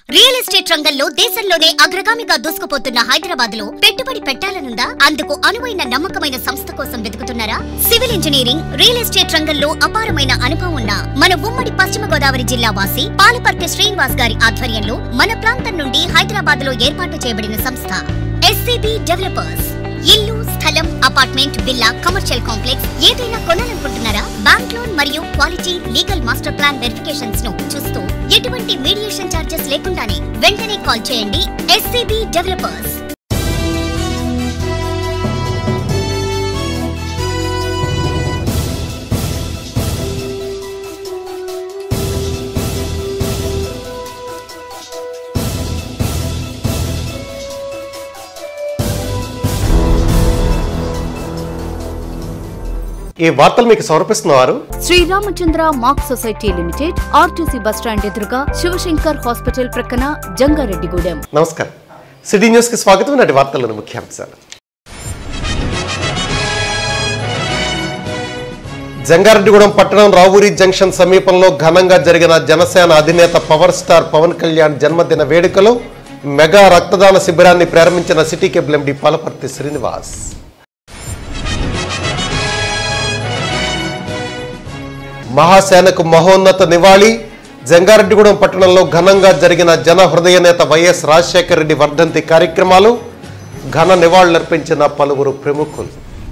Real estate రంగంలో దేశంలోనే అగ్రగామిగా దూసుకుపోతున్న హైదరాబాద్ లో పెట్టుబడి పెట్టాలనుందా అందుకు అనువైన నమ్మకమైన సంస్థ కోసం వెతుకుతున్నారా సివిల్ ఇంజనీరింగ్ రియల్ ఎస్టేట్ రంగంలో అపారమైన అనుభవం ఉన్న మన ఉమ్మడి పశ్చిమ గోదావరి జిల్లా వాసి పాలపర్తి శ్రీనివాస్ గారి ఆధ్వర్యంలో మన ప్రాంతం నుండి హైదరాబాద్ లో ఏర్పాటు చేయబడిన సంస్థ ఎస్సీబీ డెవలపర్స్ ఇల్లు స్థలం అపార్ట్మెంట్ విల్లా కమర్షియల్ కాంప్లెక్స్ ఏదైనా కొనాలనుకుంటున్నారా బ్యాంక్ లోన్ మరియు quality legal master plan verifications ను చూస్తూ ఎటువంటి మీడియేషన్ ఛార్జెస్ లేకుండానే వెంటనే కాల్ చేయండి ఎస్సీబీ డెవలపర్స్ ఈ వార్తలు మీకు సమర్పిస్తున్నవారు Sriramachandra MAC society limited RTC bus stand ఎదురుగా శివశంకర్ హాస్పిటల్ ప్రక్కన జంగారెడ్డిగూడెం నమస్కారం సిటీ న్యూస్ కి స్వాగతం నాటి వార్తలను ముఖ్యాంశాలు జంగారెడ్డిగూడెం పట్టణం రావూరి జంక్షన్ సమీపంలో ఘనంగా జరిగిన జనసేన అధినేత పవర్ స్టార్ పవన్ కళ్యాణ్ జన్మదిన వేడుకలో మెగా రక్తదాన శిబిరాన్ని ప్రారంభించిన city cable MD Palaparthi Srinivas మహాసేనకు మహోన్నత నివాళి జంగారెడ్డిగూడెం పట్టణంలో ఘనంగా జరిగిన జన హృదయ నేత వైఎస్ రాజశేఖర రెడ్డి వర్ధంతి కార్యక్రమాలు ఘన నివాళులర్పించిన పలువురు ప్రముఖులు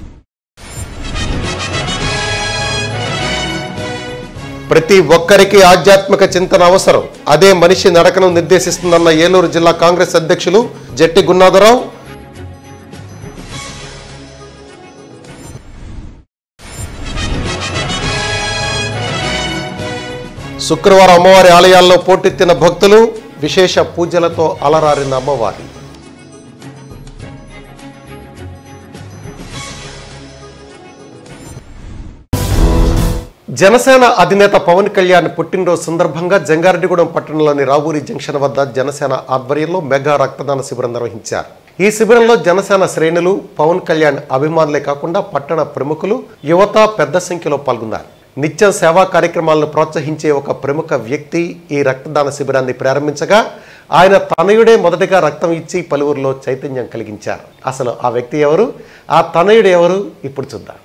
ప్రతి ఒక్కరికి ఆధ్యాత్మిక చింతన అవసరం అదే మనిషి నడకను నిర్దేశిస్తుందన్న ఏలూరు జిల్లా కాంగ్రెస్ అధ్యక్షులు జట్టి గున్నాథరావు శుక్రవారం అమ్మవారి ఆలయాల్లో పోటెత్తిన భక్తులు విశేష పూజలతో అలరారిన అమ్మవారి జనసేన అధినేత పవన్ కళ్యాణ్ పుట్టినరోజు సందర్భంగా జంగారెడ్డిగూడెం పట్టణంలోని రావూరి జంక్షన్ వద్ద జనసేన ఆధ్వర్యంలో మెగా రక్తదాన శిబిరం నిర్వహించారు ఈ శిబిరంలో జనసేన శ్రేణులు పవన్ కళ్యాణ్ అభిమానులే కాకుండా పట్టణ ప్రముఖులు యువత పెద్ద సంఖ్యలో పాల్గొన్నారు నిత్యం సేవా కార్యక్రమాలను ప్రోత్సహించే ఒక ప్రముఖ వ్యక్తి ఈ రక్తదాన శిబిరాన్ని ప్రారంభించగా ఆయన తనయుడే మొదటగా రక్తం ఇచ్చి పలువురిలో చైతన్యం కలిగించారు అసలు ఆ వ్యక్తి ఎవరు ఆ తనయుడు ఎవరు ఇప్పుడు చూద్దాం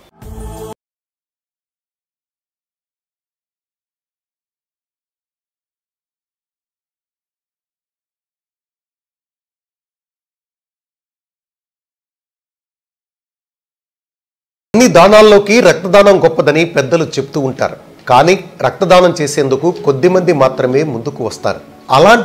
అన్ని దానాల్లోకి రక్తదానం గొప్పదని పెద్దలు చెప్తూ ఉంటారు కానీ రక్తదానం చేసేందుకు కొద్ది మంది మాత్రమే ముందుకు వస్తారు అలాంటి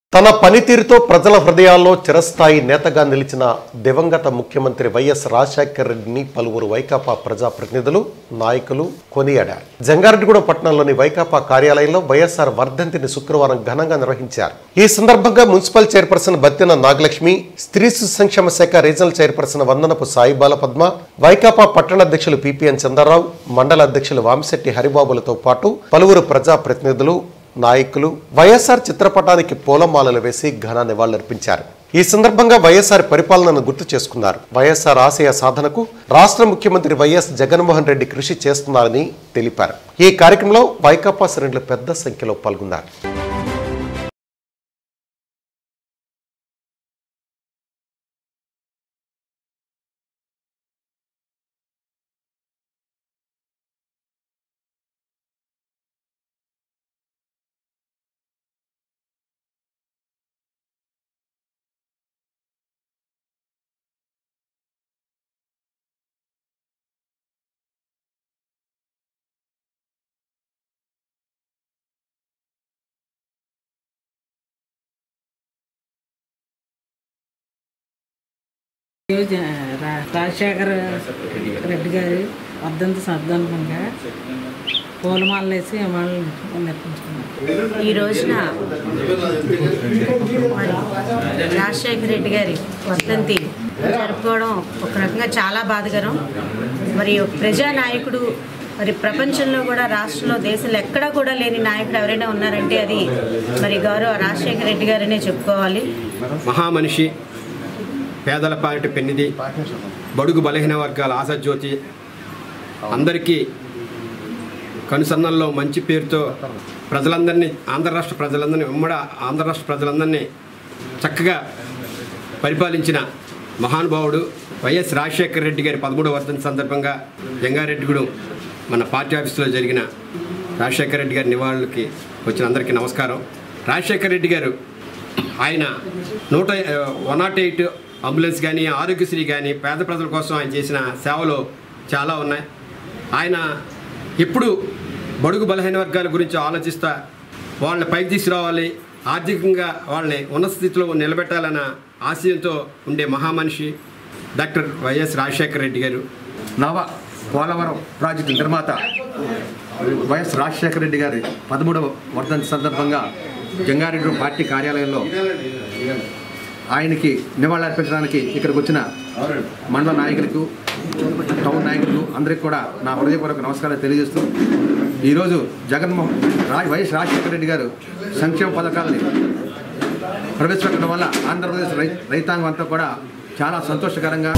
తన పనితీరుతో ప్రజల హృదయాల్లో చిరస్థాయి నేతగా నిలిచిన దివంగత ముఖ్యమంత్రి వైఎస్ రాజశేఖర రెడ్డిని పలువురు వైకాపా ప్రజాప్రతినిధులు నాయకులు కొనియాడారు జంగారెడ్డిగూడెం పట్టణంలోని వైకాపా కార్యాలయంలో వైఎస్ఆర్ వర్ధంతిని శుక్రవారం ఘనంగా నిర్వహించారు ఈ సందర్భంగా మున్సిపల్ చైర్పర్సన్ బత్తిన నాగలక్ష్మి స్త్రీ శిశు సంక్షేమ శాఖ రీజనల్ చైర్పర్సన్ వందనపు సాయి బాలపద్మ వైకాపా పట్టణ అధ్యక్షులు పిపిఎన్ చంద్రరావు మండల అధ్యక్షులు వామిశెట్టి హరిబాబులతో పాటు పలువురు ప్రజాప్రతినిధులు నాయకులు వైఎస్ఆర్ చిత్రపటానికి పూలమాలలు వేసి ఘన నివాళులర్పించారు ఈ సందర్భంగా వైఎస్ఆర్ పరిపాలనను గుర్తు చేసుకున్నారు వైఎస్ఆర్ ఆశయ సాధనకు రాష్ట్ర ముఖ్యమంత్రి వైఎస్ జగన్మోహన్ రెడ్డి కృషి చేస్తున్నారని తెలిపారు ఈ కార్యక్రమంలో వైకాపా శ్రేణులు పెద్ద సంఖ్యలో పాల్గొన్నారు ఈరోజు రా- రాజశేఖర రెడ్డి గారి వర్ధంతి సందర్భంగా పూలమాలలు వేసి వాళ్ళు నెప్పించుకున్నారు ఈ రోజున మరి రాజశేఖర రెడ్డి గారి వర్ధంతి జరుపుకోవడం ఒక రకంగా చాలా బాధకరం మరి ఒక ప్రజానాయకుడు మరి ప్రపంచంలో కూడా రాష్ట్రంలో దేశంలో ఎక్కడా కూడా లేని నాయకుడు ఎవరైనా ఉన్నారంటే అది మరి గౌరవ రాజశేఖర రెడ్డి గారనే చెప్పుకోవాలి మహామనిషి పేదల పాలిటి పెన్నిది బడుగు బలహీన వర్గాల ఆశాజ్యోతి అందరికీ కనుసన్నల్లో మంచి పేరుతో ప్రజలందరినీ ఆంధ్ర రాష్ట్ర ప్రజలందరినీ ఉమ్మడి ఆంధ్ర రాష్ట్ర ప్రజలందరినీ చక్కగా పరిపాలించిన మహానుభావుడు వైఎస్ రాజశేఖర రెడ్డి గారి పదమూడవ వర్ధంతి సందర్భంగా జంగారెడ్డిగూడెం మన పార్టీ ఆఫీసులో జరిగిన రాజశేఖర రెడ్డి గారి నివాళులకి వచ్చిన అందరికీ నమస్కారం రాజశేఖర రెడ్డి గారు ఆయన నూట వన్ నాట్ ఎయిట్ అంబులెన్స్ కానీ ఆరోగ్యశ్రీ కానీ పేద ప్రజల కోసం ఆయన చేసిన సేవలు చాలా ఉన్నాయి ఆయన ఎప్పుడు బడుగు బలహీన వర్గాల గురించి ఆలోచిస్తా వాళ్ళని పైకి తీసుకురావాలి ఆర్థికంగా వాళ్ళని ఉన్నత స్థితిలో నిలబెట్టాలన్న ఆశయంతో ఉండే మహామనిషి డాక్టర్ వైఎస్ రాజశేఖర రెడ్డి గారు నవ పోలవరం ప్రాజెక్టు నిర్మాత వైఎస్ రాజశేఖర రెడ్డి గారి పదమూడవ వర్ధంతి సందర్భంగా జంగారెడ్డి పార్టీ కార్యాలయంలో ఆయనకి నివాళులర్పించడానికి ఇక్కడికి వచ్చిన మండల నాయకులకు టౌన్ నాయకులకు అందరికీ కూడా నా హృదయపూర్వక నమస్కారాలు తెలియజేస్తూ ఈరోజు జగన్మోహన్ రా వైఎస్ రాజశేఖర రెడ్డి గారు సంక్షేమ పథకాలని ప్రవేశపెట్టడం వల్ల ఆంధ్రప్రదేశ్ రై రైతాంగం అంతా కూడా చాలా సంతోషకరంగా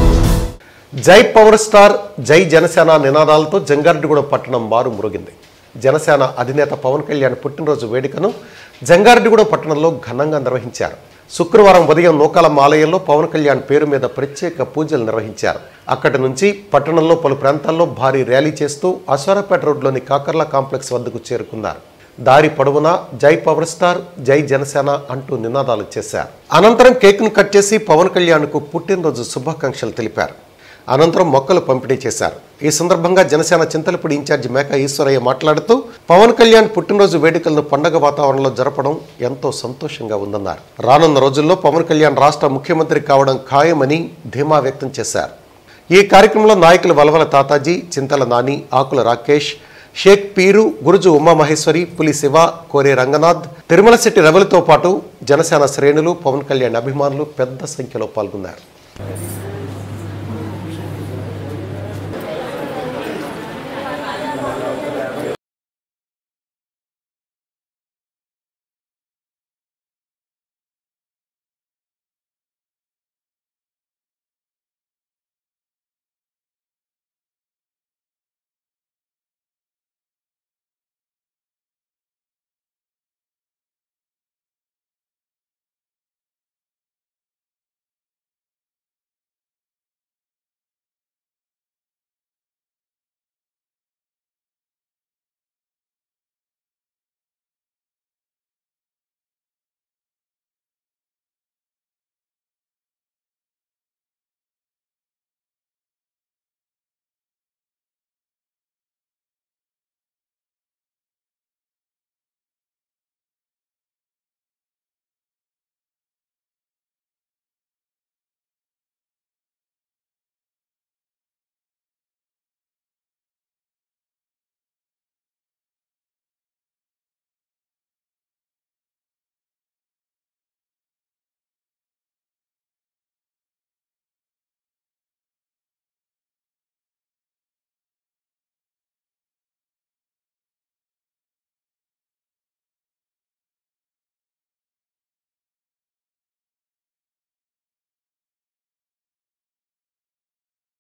జై పవర్ స్టార్ జై జనసేన నినాదాలతో జంగారెడ్డిగూడెం పట్టణం మారు మురిగింది జనసేన అధినేత పవన్ కళ్యాణ్ పుట్టినరోజు వేడుకను జంగారెడ్డిగూడెం పట్టణంలో ఘనంగా నిర్వహించారు శుక్రవారం ఉదయం నూకాలమ్మ ఆలయంలో పవన్ కళ్యాణ్ పేరు మీద ప్రత్యేక పూజలు నిర్వహించారు అక్కడి నుంచి పట్టణంలో పలు ప్రాంతాల్లో భారీ ర్యాలీ చేస్తూ అశ్వారపేట రోడ్లోని కాకర్ల కాంప్లెక్స్ వద్దకు చేరుకున్నారు దారి పొడవునా జై పవర్ స్టార్ జై జనసేన అంటూ నినాదాలు చేశారు అనంతరం కేక్ను కట్ చేసి పవన్ కళ్యాణ్కు పుట్టినరోజు శుభాకాంక్షలు తెలిపారు అనంతరం మొక్కలు పంపిణీ చేశారు ఈ సందర్భంగా జనసేన చింతలపూడి ఇన్ఛార్జి మేక ఈశ్వరయ్య మాట్లాడుతూ పవన్ కళ్యాణ్ పుట్టినరోజు వేడుకలను పండగ వాతావరణంలో జరపడం ఎంతో సంతోషంగా ఉందన్నారు రానున్న రోజుల్లో పవన్ కళ్యాణ్ రాష్ట్ర ముఖ్యమంత్రి కావడం ఖాయమని ధీమా వ్యక్తం చేశారు ఈ కార్యక్రమంలో నాయకులు వలవల తాతాజీ చింతల నాని ఆకుల రాకేష్ షేక్ పీరు గురుజు ఉమామహేశ్వరి పులి శివ కోరే రంగనాథ్ తిరుమల శెట్టి రవలితో పాటు జనసేన శ్రేణులు పవన్ కళ్యాణ్ అభిమానులు పెద్ద సంఖ్యలో పాల్గొన్నారు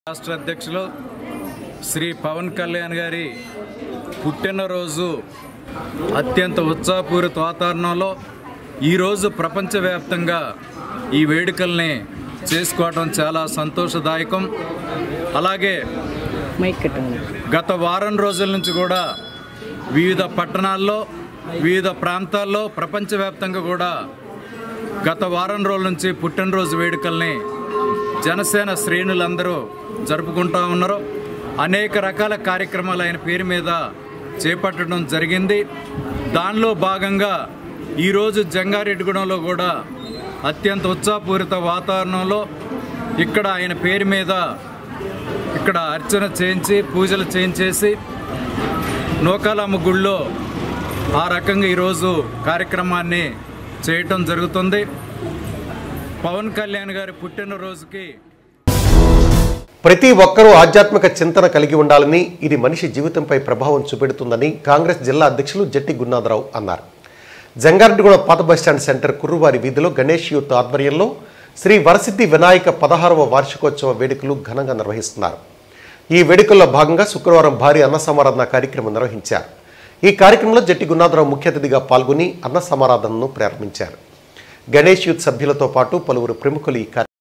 రాష్ట్ర అధ్యక్షులు శ్రీ పవన్ కళ్యాణ్ గారి పుట్టినరోజు అత్యంత ఉత్సాహపూరిత వాతావరణంలో ఈరోజు ప్రపంచవ్యాప్తంగా ఈ వేడుకల్ని చేసుకోవడం చాలా సంతోషదాయకం అలాగే గత వారం రోజుల నుంచి కూడా వివిధ పట్టణాల్లో వివిధ ప్రాంతాల్లో ప్రపంచవ్యాప్తంగా కూడా గత వారం రోజుల నుంచి పుట్టినరోజు వేడుకల్ని జనసేన శ్రేణులందరూ జరుపుకుంటా ఉన్నారు అనేక రకాల కార్యక్రమాలు ఆయన పేరు మీద చేపట్టడం జరిగింది దానిలో భాగంగా ఈరోజు జంగారెడ్డిగూడెంలో కూడా అత్యంత ఉత్సాహపూరిత వాతావరణంలో ఇక్కడ ఆయన పేరు మీద ఇక్కడ అర్చన చేయించి పూజలు చేయించేసి నూకాలమ్మ గుళ్ళో ఆ రకంగా ఈరోజు కార్యక్రమాన్ని చేయటం జరుగుతుంది పవన్ కళ్యాణ్ గారి పుట్టినరోజుకి ప్రతి ఒక్కరూ ఆధ్యాత్మిక చింతన కలిగి ఉండాలని ఇది మనిషి జీవితంపై ప్రభావం చూపెడుతుందని కాంగ్రెస్ జిల్లా అధ్యక్షులు జట్టి గున్నాథరావు అన్నారు జంగారెడ్డిగూడ పాత బస్టాండ్ సెంటర్ కుర్రువారి వీధిలో గణేష్ యూత్ ఆధ్వర్యంలో శ్రీ వరసిద్ధి వినాయక పదహారవ వార్షికోత్సవ వేడుకలు ఘనంగా నిర్వహిస్తున్నారు ఈ వేడుకల్లో భాగంగా శుక్రవారం భారీ అన్న సమారాధన కార్యక్రమం నిర్వహించారు ఈ కార్యక్రమంలో జట్టి గున్నాథరావు ముఖ్య అతిథిగా పాల్గొని అన్న సమారాధనను ప్రారంభించారు గణేష్ యూత్ సభ్యులతో పాటు పలువురు ప్రముఖులు ఈ కార్య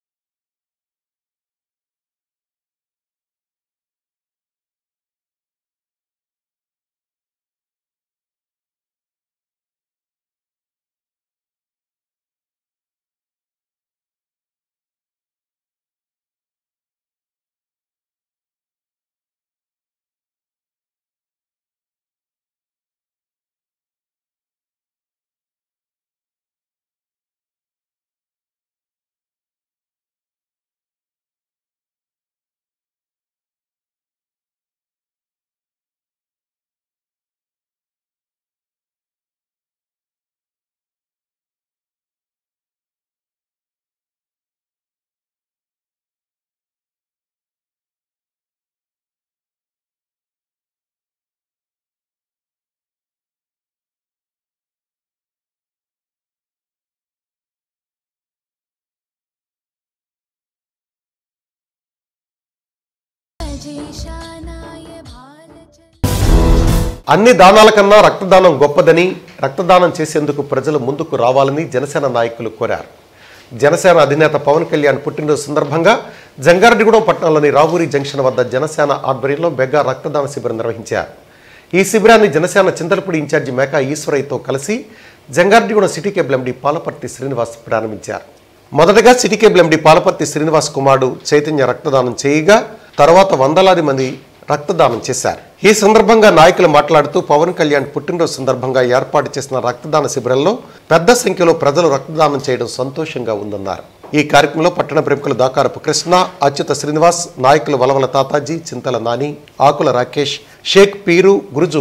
అన్ని దానాల కన్నా రక్తదానం గొప్పదని రక్తదానం చేసేందుకు ప్రజలు ముందుకు రావాలని జనసేన నాయకులు కోరారు జనసేన అధినేత పవన్ కళ్యాణ్ పుట్టినరోజు సందర్భంగా జంగారెడ్డిగూడెం పట్టణంలోని రావూరి జంక్షన్ వద్ద జనసేన ఆధ్వర్యంలో మెగా రక్తదాన శిబిరం నిర్వహించారు ఈ శిబిరాన్ని జనసేన చింతలపూడి ఇన్ఛార్జి మేకా ఈశ్వరయ్యతో కలిసి Jangareddygudem city cable MD Palaparthi Srinivas ప్రారంభించారు మొదటగా city cable MD Palaparthi Srinivas కుమారుడు చైతన్య రక్తదానం చేయగా తర్వాత వందలాది మంది రక్తదానం చేశారు ఈ సందర్భంగా నాయకులు మాట్లాడుతూ పవన్ కళ్యాణ్ పుట్టినరోజు సందర్భంగా ఏర్పాటు చేసిన రక్తదాన శిబిరంలో పెద్ద సంఖ్యలో ప్రజలు రక్తదానం చేయడం సంతోషంగా ఉందన్నారు ఈ కార్యక్రమంలో పట్టణ ప్రముఖులు దాకారపు కృష్ణ అచ్యుత శ్రీనివాస్ నాయకులు వలవల తాతాజీ చింతల నాని ఆకుల రాకేష్ షేక్ పీరు గురుజు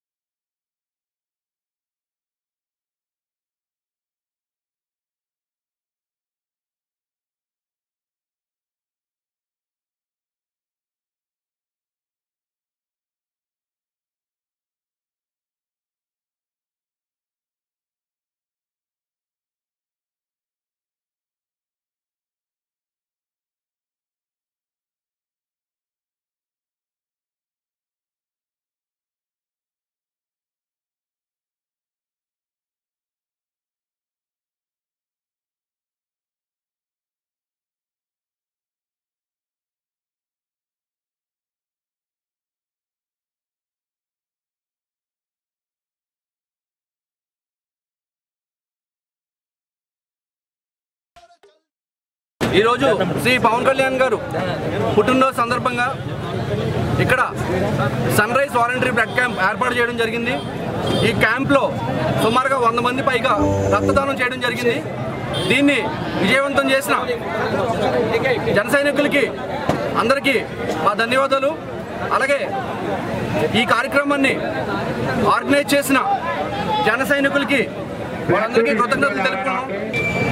ఈరోజు శ్రీ పవన్ కళ్యాణ్ గారు పుట్టినరోజు సందర్భంగా ఇక్కడ sunrise voluntary blood camp ఏర్పాటు చేయడం జరిగింది ఈ క్యాంప్లో సుమారుగా వంద మంది పైగా రక్తదానం చేయడం జరిగింది దీన్ని విజయవంతం చేసిన జన సైనికులకి అందరికీ మా ధన్యవాదాలు అలాగే ఈ కార్యక్రమాన్ని ఆర్గనైజ్ చేసిన జన సైనికులకి వాళ్ళందరికీ కృతజ్ఞతలు తెలుపుకున్నాం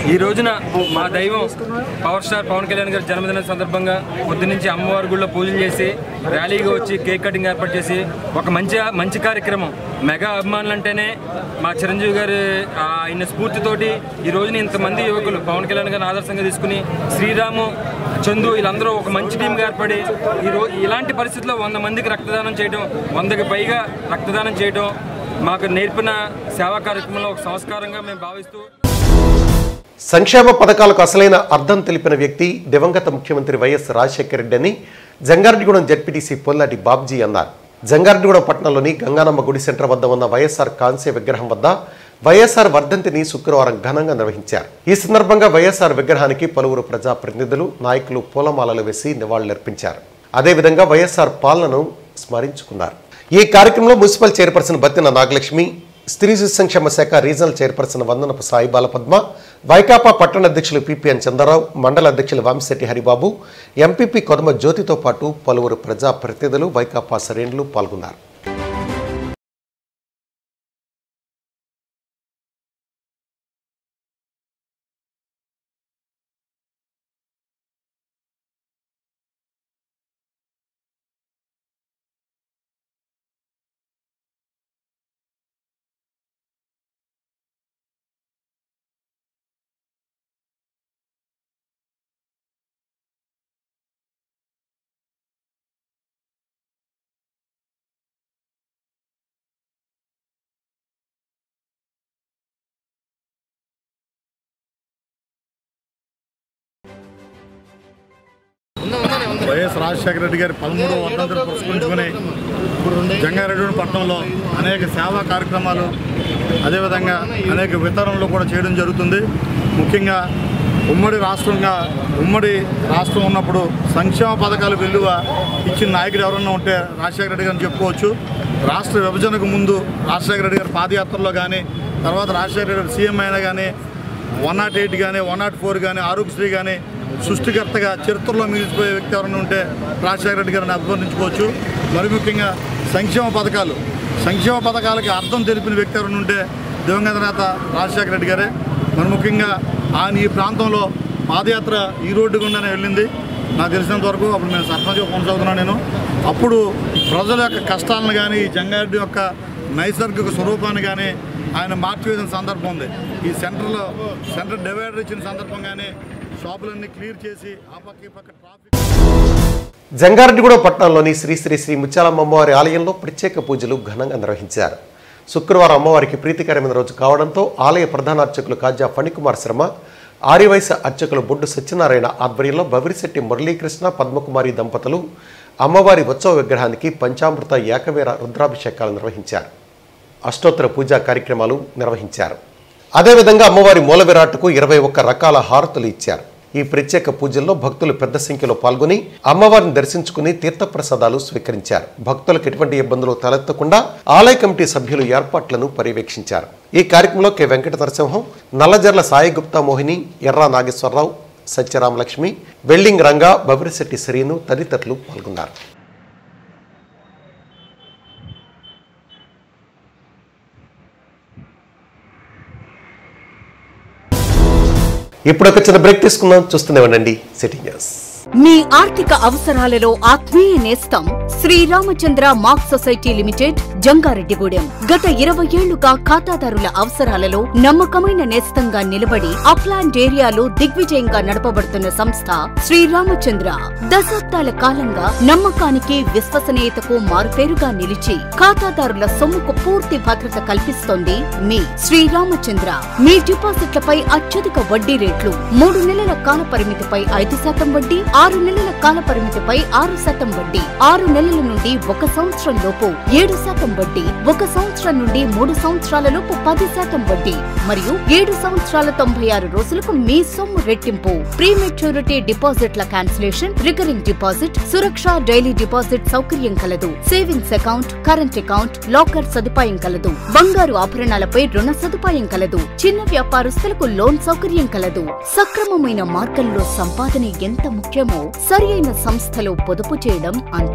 ఈ రోజున మా దైవం పవర్ స్టార్ పవన్ కళ్యాణ్ గారి జన్మదిన సందర్భంగా పొద్దు నుంచి అమ్మవారి గుళ్ళో పూజలు చేసి ర్యాలీగా వచ్చి కేక్ కటింగ్ ఏర్పాటు చేసి ఒక మంచి మంచి కార్యక్రమం మెగా అభిమానులు అంటేనే మా చిరంజీవి గారి ఆ, ఆయన స్ఫూర్తితోటి ఈ రోజున ఇంతమంది యువకులు పవన్ కళ్యాణ్ గారిని ఆదర్శంగా తీసుకుని శ్రీరాము చందు వీళ్ళందరూ ఒక మంచి టీంగా ఏర్పడి ఈ రోజు ఇలాంటి పరిస్థితుల్లో వంద మందికి రక్తదానం చేయడం వందకి పైగా రక్తదానం చేయడం మాకు నేర్పిన సేవా కార్యక్రమంలో ఒక సంస్కారంగా మేము భావిస్తూ సంక్షేమ పథకాలకు అసలైన అర్థం తెలిపిన వ్యక్తి దివంగత ముఖ్యమంత్రి వైఎస్ రాజశేఖర రెడ్డి అని జంగారెడ్డిగూడెం జడ్పీటీసీ పొల్లాటి బాబ్జీ అన్నారు జంగారెడ్డిగూడెం పట్టణంలోని గంగానమ్మ గుడి సెంటర్ వద్ద ఉన్న వైఎస్ఆర్ కాంస్య విగ్రహం వద్ద వైఎస్ఆర్ వర్ధంతిని శుక్రవారం ఘనంగా నిర్వహించారు ఈ సందర్భంగా వైఎస్ఆర్ విగ్రహానికి పలువురు ప్రజాప్రతినిధులు నాయకులు పూలమాలలు వేసి నివాళులర్పించారు అదేవిధంగా వైఎస్ఆర్ పాలనను స్మరించుకున్నారు ఈ కార్యక్రమంలో మున్సిపల్ చైర్పర్సన్ బత్తిన నాగలక్ష్మి స్త్రీ శిశు సంక్షేమ శాఖ రీజనల్ చైర్పర్సన్ వందనపు సాయి బాలపద్మ వైకాపా పట్టణ అధ్యక్షులు పిపిఎన్ చంద్రరావు మండల అధ్యక్షులు వామిశెట్టి హరిబాబు ఎంపీపీ కొదమ జ్యోతితో పాటు పలువురు ప్రజాప్రతినిధులు వైకాపా శ్రేణులు పాల్గొన్నారు వైఎస్ రాజశేఖర రెడ్డి గారి పదమూడవ వర్ధంతిని పురస్కరించుకుని జంగారెడ్డి పట్టణంలో అనేక సేవా కార్యక్రమాలు అదేవిధంగా అనేక వితరణలు కూడా చేయడం జరుగుతుంది ముఖ్యంగా ఉమ్మడి రాష్ట్రంగా ఉమ్మడి రాష్ట్రం ఉన్నప్పుడు సంక్షేమ పథకాలు విలువ ఇచ్చిన నాయకుడు ఎవరన్నా ఉంటే రాజశేఖర రెడ్డి గారిని చెప్పుకోవచ్చు రాష్ట్ర విభజనకు ముందు రాజశేఖర రెడ్డి గారి పాదయాత్రలో కానీ తర్వాత రాజశేఖర రెడ్డి గారు సీఎం అయినా కానీ వన్ నాట్ ఎయిట్ కానీ వన్ నాట్ ఫోర్ కానీ ఆరోగ్యశ్రీ కానీ సృష్టికర్తగా చరిత్రలో మిగిలిపోయే వ్యక్తి ఎవరైనా ఉంటే రాజశేఖర రెడ్డి గారిని అభివర్ణించుకోవచ్చు మరి ముఖ్యంగా సంక్షేమ పథకాలు సంక్షేమ పథకాలకి అర్థం తెలిపిన వ్యక్తి ఎవరైనా ఉంటే దివంగత నేత రాజశేఖర రెడ్డి గారే మరి ముఖ్యంగా ఆయన ఈ ప్రాంతంలో పాదయాత్ర ఈ రోడ్డు గుండానే వెళ్ళింది నాకు తెలిసినంత వరకు అప్పుడు నేను సర్పంచ్గా కొనసాగుతున్నాను నేను అప్పుడు ప్రజల యొక్క కష్టాలను కానీ ఈ జంగారెడ్డి యొక్క నైసర్గిక స్వరూపాన్ని కానీ ఆయన మార్చివేసిన సందర్భం ఉంది ఈ సెంటర్లో సెంటర్ డివైడర్ ఇచ్చిన సందర్భంగానే షాపులన్నీ క్లియర్ చేసి ఆ పక్క ఈ పక్క ట్రాఫిక్ జంగారెడ్డిగూడెం పట్టణంలోని శ్రీ శ్రీ శ్రీ ముత్యాలమ్మ అమ్మవారి ఆలయంలో ప్రత్యేక పూజలు ఘనంగా నిర్వహించారు శుక్రవారం అమ్మవారికి ప్రీతికరమైన రోజు కావడంతో ఆలయ ప్రధాన అర్చకులు కాజా ఫణికుమార్ శర్మ ఆర్యవైశ్య అర్చకులు బొడ్డు సత్యనారాయణ ఆధ్వర్యంలో బవిరిశెట్టి మురళీకృష్ణ పద్మకుమారి దంపతులు అమ్మవారి ఉత్సవ విగ్రహానికి పంచామృత ఏకవీర రుద్రాభిషేకాలు నిర్వహించారు అష్టోత్తర పూజా కార్యక్రమాలు నిర్వహించారు అదేవిధంగా అమ్మవారి మూల విరాట్కు ఇరవై ఒక్క రకాల హారతులు ఇచ్చారు ఈ ప్రత్యేక పూజల్లో భక్తులు పెద్ద సంఖ్యలో పాల్గొని అమ్మవారిని దర్శించుకుని తీర్థప్రసాదాలు స్వీకరించారు భక్తులకు ఎటువంటి ఇబ్బందులు తలెత్తకుండా ఆలయ కమిటీ సభ్యులు ఏర్పాట్లను పర్యవేక్షించారు ఈ కార్యక్రమంలో కె వెంకట నరసింహం నల్లజర్ల సాయి గుప్తా మోహిని ఎర్రా నాగేశ్వరరావు సత్యరామలక్ష్మి వెల్డింగ్ రంగా బబిరిశెట్టి శ్రీను తదితరులు పాల్గొన్నారు ఇప్పుడు ఒక చిన్న బ్రేక్ తీసుకుందాం చూస్తూనే ఉండండి సిటీ న్యూస్ మీ ఆర్థిక అవసరాలలో ఆత్మీయ నేస్తం Sriramachandra MAC society limited Jangareddygudem గత ఇరవై ఏళ్లుగా ఖాతాదారుల అవసరాలలో నమ్మకమైన నేస్తంగా నిలబడి అప్లాండ్ ఏరియాలో దిగ్విజయంగా నడపబడుతున్న సంస్థ శ్రీరామచంద్ర దశాబ్దాల కాలంగా నమ్మకానికి విశ్వసనీయతకు మారుపేరుగా నిలిచి ఖాతాదారుల సొమ్ముకు పూర్తి భద్రత కల్పిస్తోంది మీ శ్రీరామచంద్ర మీ డిపాజిట్లపై అత్యధిక వడ్డీ రేట్లు మూడు నెలల కాల పరిమితిపై ఐదు శాతం వడ్డీ ఆరు నెలల కాల పరిమితిపై ఆరు శాతం వడ్డీ ఆరు నెలల నుండి ఒక సంవత్సరం లోపు ఏడు శాతం వడ్డీ ఒక సంవత్సరం నుండి మూడు సంవత్సరాల లోపు పది శాతం వడ్డీ మరియు ఏడు సంవత్సరాల తొంభై ఆరు రోజులకు మీ సొమ్ము రెట్టింపు ప్రీ మెచ్యూరిటీ డిపాజిట్ల cancellation recurring deposit Suraksha daily deposit సౌకర్యం కలదు savings account current account locker సదుపాయం కలదు బంగారు ఆభరణాలపై రుణ సదుపాయం కలదు చిన్న వ్యాపారస్తులకు లోన్ సౌకర్యం కలదు సక్రమమైన మార్గంలో సంపాదన ఎంత ముఖ్యమో సరి అయిన సంస్థలో పొదుపు చేయడం అంతే ముఖ్యం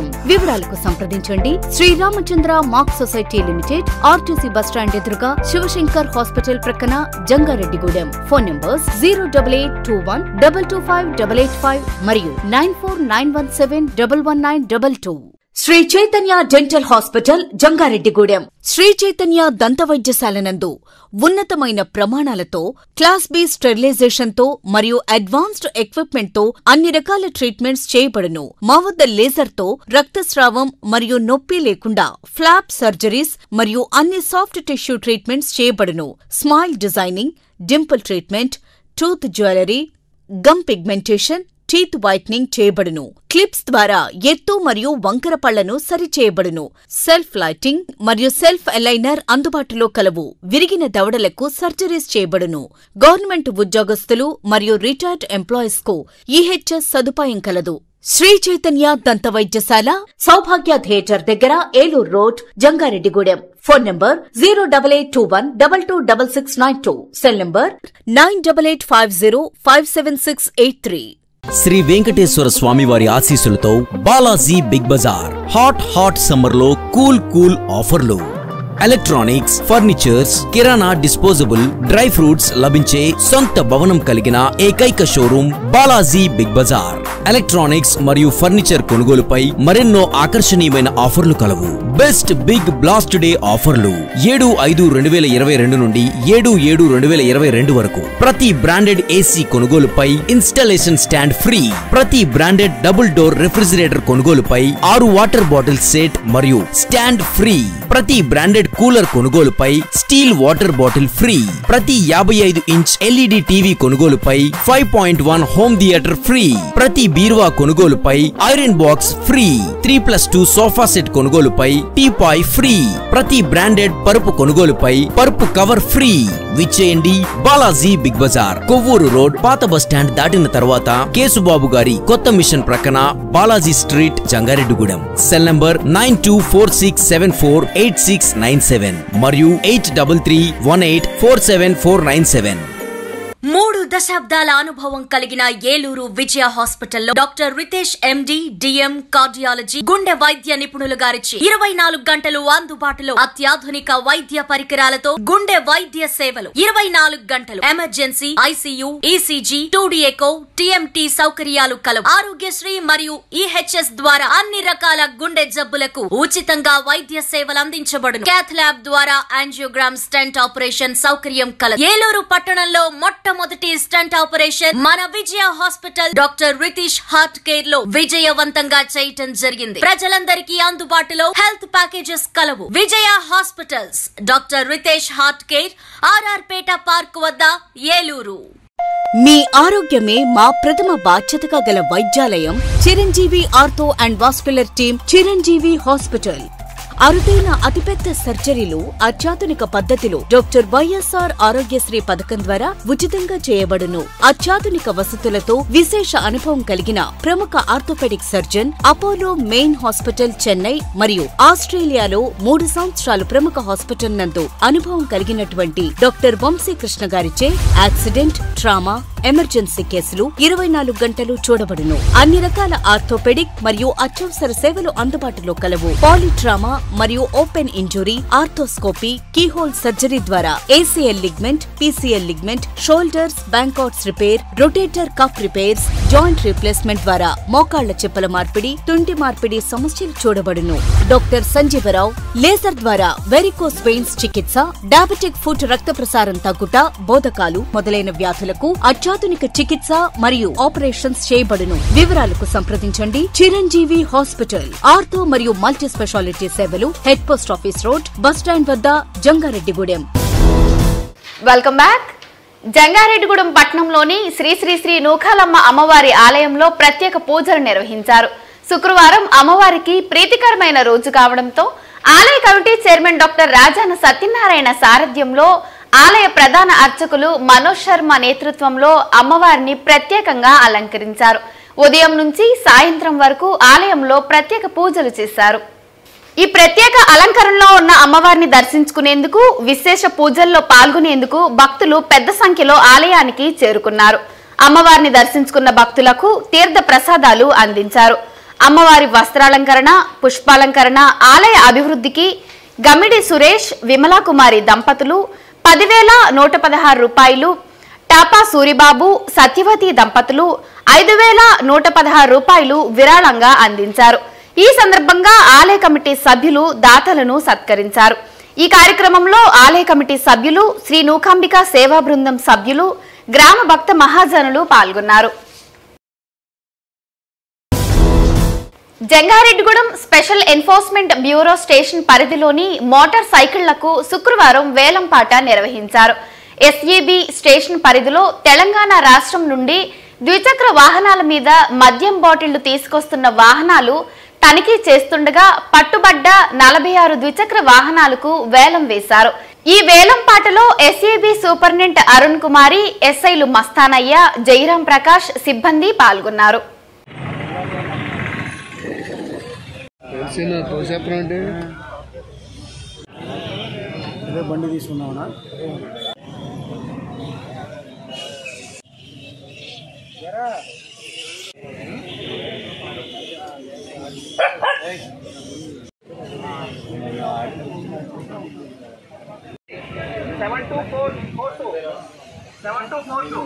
గూడెం వివరాలకు సంప్రదించండి Sriramachandra mark society limited RTC bus stand ఎదురుగా శివశంకర్ హాస్పిటల్ ప్రక్కన Jangareddygudem phone numbers zero double eight two one double two five double eight five మరియు nine four nine one seven double one nine double two Sri Chaitanya dental hospital Jangareddygudem Sri Chaitanya దంత వైద్యశాల నందు ఉన్నతమైన ప్రమాణాలతో class B sterilisation తో మరియు అడ్వాన్స్డ్ ఎక్విప్మెంట్ తో అన్ని రకాల ట్రీట్మెంట్స్ చేయబడును మా వద్ద లేజర్ తో రక్తస్రావం మరియు నొప్పి లేకుండా ఫ్లాప్ సర్జరీస్ మరియు అన్ని సాఫ్ట్ టిష్యూ ట్రీట్మెంట్స్ చేయబడును smile designing dimple treatment tooth jewellery gum pigmentation teeth whitening చేయబడును క్లిప్స్ ద్వారా ఎత్తు మరియు వంకర పళ్లను సరిచేయబడును సెల్ఫ్ లైటింగ్ మరియు సెల్ఫ్ అలైనర్ అందుబాటులో కలవు విరిగిన దవడలకు సర్జరీస్ చేయబడును గవర్నమెంట్ ఉద్యోగస్తులు మరియు రిటైర్డ్ ఎంప్లాయీస్ కు ఈహెచ్ఎస్ సదుపాయం కలదు శ్రీ చైతన్య దంత వైద్యశాల సౌభాగ్య థియేటర్ దగ్గర Eluru road Jangareddygudem phone number zero double eight two one double two double six nine two cell number nine double eight five zero five seven six eight three Sri Venkateswara Swamy వారి ఆశీస్సులతో Balaji big bazaar hot hot summer లో cool cool ఆఫర్లు electronics furnitures కిరాణా disposable dry fruits లభించే సొంత భవనం కలిగిన ఏకైక showroom Balaji big bazaar electronics మరియు ఫర్నిచర్ కొనుగోలుపై మరెన్నో ఆకర్షణీయమైన ఆఫర్లు కలవు బెస్ట్ బిగ్ బ్లాస్ట్ డే ఆఫర్లు ఏడు ఐదు రెండు వేల ఇరవై రెండు నుండి ఏడు ఏడు రెండు వేల ఇరవై రెండు వరకు ప్రతి బ్రాండెడ్ ఏసీ కొనుగోలుపై ఇన్స్టాలేషన్ స్టాండ్ ఫ్రీ ప్రతి బ్రాండెడ్ డబుల్ డోర్ రెఫ్రిజిరేటర్ కొనుగోలుపై ఆరు వాటర్ బాటిల్ సెట్ మరియు స్టాండ్ ఫ్రీ ప్రతి బ్రాండెడ్ కూలర్ కొనుగోలుపై స్టీల్ వాటర్ బాటిల్ ఫ్రీ ప్రతి యాభై ఐదు ఇంచ్ ఎల్ఈడి టీవీ కొనుగోలుపై five point one home theatre free ప్రతి బీరువా కొనుగోలుపై iron box free three plus two sofa set కొనుగోలుపై టీపాయ్ ఫ్రీ ప్రతి బ్రాండెడ్ పరుపు కొనుగోలుపై పరుపు కవర్ ఫ్రీ విచ్చేయండి Balaji big bazaar Kovvur road పాత బస్ స్టాండ్ దాటిన తర్వాత కేసుబాబు గారి కొత్త మిషన్ ప్రక్కన Balaji street Jangareddygudem cell number nine two four six seven four eight six nine seven మరియు eight double three one eight four seven four nine seven మూడు దశాబ్దాల అనుభవం కలిగిన ఏలూరు విజయ హాస్పిటల్లో doctor Ritesh MD DM cardiology గుండె వైద్య నిపుణులు గారిచి ఇరవై నాలుగు గంటలు అందుబాటులో అత్యాధునిక వైద్య పరికరాలతో గుండె వైద్య సేవలు ఇరవై నాలుగు గంటలు emergency ICU ECG two D echo TMT సౌకర్యాలు కలవు ఆరోగ్యశ్రీ మరియు ఈహెచ్ఎస్ ద్వారా అన్ని రకాల గుండె జబ్బులకు ఉచితంగా వైద్య సేవలు అందించబడును క్యాథ్ ల్యాబ్ ద్వారా యాంజియోగ్రామ్ స్టెంట్ ఆపరేషన్ సౌకర్యం కలదు ఏలూరు పట్టణంలో మొట్టమొదటి స్టంట్ ఆపరేషన్ మన Vijaya hospital doctor Ritesh heart care లో విజయవంతంగా చేయటం జరిగింది ప్రజలందరికీ అందుబాటులో హెల్త్ ప్యాకేజెస్ కలవు Vijaya hospitals doctor Ritesh heart care RR Peta park వద్ద ఏలూరు మీ ఆరోగ్యమే మా ప్రథమ బాధ్యతగా గల వైద్యాలయం Chiranjeevi ortho and vascular team Chiranjeevi hospital అరుదైన అతిపెద్ద సర్జరీలు అత్యాధునిక పద్ధతిలో డాక్టర్ వైఎస్ఆర్ ఆరోగ్యశ్రీ పథకం ద్వారా ఉచితంగా చేయబడును అత్యాధునిక వసతులతో విశేష అనుభవం కలిగిన ప్రముఖ orthopaedic surgeon Apollo main hospital Chennai మరియు ఆస్ట్రేలియాలో మూడు సంవత్సరాలు ప్రముఖ హాస్పిటల్ నందు అనుభవం కలిగినటువంటి డాక్టర్ వంశీకృష్ణ గారిచే యాక్సిడెంట్ ట్రామా ఎమర్జెన్సీ కేసులు ఇరవై నాలుగు గంటలు చూడబడును అన్ని రకాల ఆర్థోపెడిక్ మరియు అత్యవసర సేవలు అందుబాటులో కలవు పాలిట్రామా మరియు open injury arthroscopy keyhole surgery ద్వారా ACL ligament PCL ligament shoulders Bankart's repair rotator cup repairs joint replacement ద్వారా మోకాళ్ల చెప్పుల మార్పిడి తుంటి మార్పిడి సమస్యలు చూడబడును డాక్టర్ సంజీవరావు లేజర్ ద్వారా వెరికోస్ వెయిన్స్ చికిత్స డయాబెటిక్ ఫుట్ రక్త ప్రసారం తగ్గుట బోధకాలు మొదలైన వ్యాధులకు అత్యాధునిక చికిత్స మరియు ఆపరేషన్స్ చేయబడును వివరాలకు సంప్రదించండి చిరంజీవి హాస్పిటల్ ఆర్థో మరియు మల్టీ స్పెషాలిటీ సేవలు head post office road bus stand వద్ద జంగారెడ్డిగూడెం వెల్కమ్ బ్యాక్ జంగారెడ్డిగూడెం పట్టణంలోని శ్రీ శ్రీ శ్రీ నూకాలమ్మ అమ్మవారి ఆలయంలో ప్రత్యేక పూజలు నిర్వహించారు శుక్రవారం అమ్మవారికి ప్రీతికరమైన రోజు కావడంతో ఆలయ committee chairman doctor Rajana Satyanarayana సారథ్యంలో ఆలయ ప్రధాన అర్చకులు మనోజ్ శర్మ నేతృత్వంలో అమ్మవారిని ప్రత్యేకంగా అలంకరించారు ఉదయం నుంచి సాయంత్రం వరకు ఆలయంలో ప్రత్యేక పూజలు చేశారు ఈ ప్రత్యేక అలంకరణలో ఉన్న అమ్మవారిని దర్శించుకునేందుకు విశేష పూజల్లో పాల్గొనేందుకు భక్తులు పెద్ద సంఖ్యలో ఆలయానికి చేరుకున్నారు అమ్మవారిని దర్శించుకున్న భక్తులకు తీర్థ ప్రసాదాలు అందించారు అమ్మవారి వస్త్రాలంకరణ పుష్పాలంకరణ ఆలయ అభివృద్ధికి గమిడి సురేష్ విమలాకుమారి దంపతులు పదివేల నూట పదహారు రూపాయలు టాపా సూరిబాబు సత్యవతి దంపతులు ఐదు వేల నూట పదహారు రూపాయలు విరాళంగా అందించారు ఈ సందర్భంగా ఆలయ కమిటీ సభ్యులు దాతలను సత్కరించారు ఈ కార్యక్రమంలో ఆలయ కమిటీ సభ్యులు శ్రీ నూకాంబిక సేవా బృందం సభ్యులు గ్రామ భక్త మహాజనులు పాల్గొన్నారు Jangareddygudem special enforcement bureau station పరిధిలోని మోటార్ సైకిళ్లకు శుక్రవారం వేలంపాట నిర్వహించారు ఎస్ఈబి స్టేషన్ పరిధిలో తెలంగాణ రాష్ట్రం నుండి ద్విచక్ర వాహనాల మీద మద్యం బాటిళ్లు తీసుకొస్తున్న వాహనాలు తనిఖీ చేస్తుండగా పట్టుబడ్డ నలభై ఆరు ద్విచక్ర వాహనాలకు వేలం వేశారు ఈ వేలం పాటలో ఎస్ఏబి సూపరింటెండెంట్ అరుణ్ కుమారి ఎస్ఐలు మస్తానయ్య జయరాం ప్రకాష్ సిబ్బంది పాల్గొన్నారు తెలిసిన తోసేపడం అంటే ఇదే బండి తీసుకున్నావునా seven two four four two seven two four two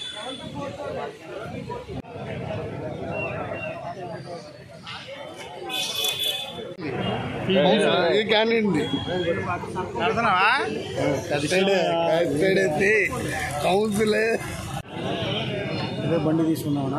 a candidate కట్టడే కౌన్సిల్ ఇదే బండి తీసుకున్నావునా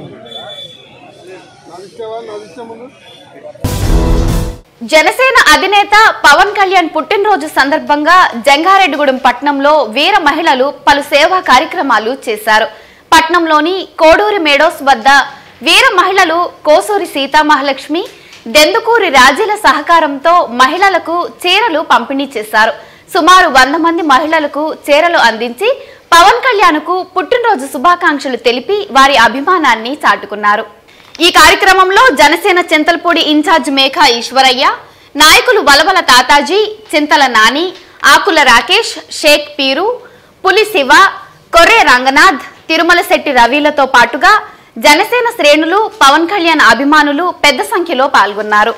జనసేన అధినేత పవన్ కళ్యాణ్ పుట్టినరోజు సందర్భంగా జంగారెడ్డిగూడెం పట్నంలో వీర మహిళలు పలు సేవా కార్యక్రమాలు చేశారు పట్నంలోని కోడూరి మేడోస్ వద్ద వీర మహిళలు కోసూరి సీతామహాలక్ష్మి దెందుకూరి రాజీల సహకారంతో మహిళలకు చీరలు పంపిణీ చేశారు సుమారు వంద మంది మహిళలకు చీరలు అందించి పవన్ కళ్యాణ్కు పుట్టినరోజు శుభాకాంక్షలు తెలిపి వారి అభిమానాన్ని చాటుకున్నారు ఈ కార్యక్రమంలో జనసేన చింతలపూడి ఇన్ఛార్జ్ మేఘా ఈశ్వరయ్య నాయకులు వలవల తాతాజీ చింతల నాని ఆకుల రాకేష్ షేక్ పీరు పులి శివ కొర్రె రంగనాథ్ తిరుమల శెట్టి రవిలతో పాటుగా జనసేన శ్రేణులు పవన్ కళ్యాణ్ అభిమానులు పెద్ద సంఖ్యలో పాల్గొన్నారు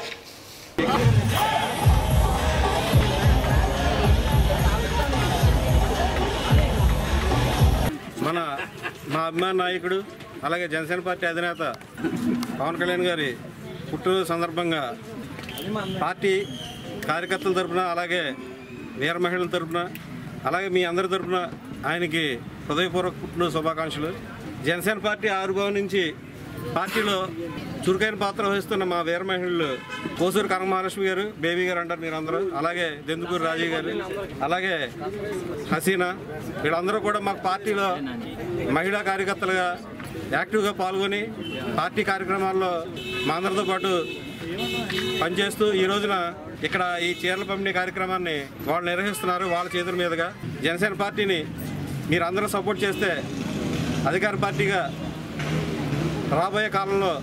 మన మా అభిమాన నాయకుడు అలాగే జనసేన పార్టీ అధినేత పవన్ కళ్యాణ్ గారి పుట్టినరోజు సందర్భంగా పార్టీ కార్యకర్తల తరపున అలాగే వీర మహిళల తరపున అలాగే మీ అందరి తరపున ఆయనకి హృదయపూర్వక పుట్టినరోజు శుభాకాంక్షలు జనసేన పార్టీ ఆవిర్భావం నుంచి పార్టీలో చురుకైన పాత్ర వహిస్తున్న మా వీర మహిళలు కోసూరు కనకమహాలక్ష్మి గారు బేబీ గారు అంటారు మీరు అందరూ అలాగే దెందుకూరు రాజీవ్ గారు అలాగే హసీనా వీళ్ళందరూ కూడా మాకు పార్టీలో మహిళా కార్యకర్తలుగా యాక్టివ్గా పాల్గొని పార్టీ కార్యక్రమాల్లో మా అందరితో పాటు పనిచేస్తూ ఈ రోజున ఇక్కడ ఈ చీరల పంపిణీ కార్యక్రమాన్ని వాళ్ళు నిర్వహిస్తున్నారు వాళ్ళ చేతుల మీదుగా జనసేన పార్టీని మీరు అందరూ సపోర్ట్ చేస్తే అధికార పార్టీగా రాబోయే కాలంలో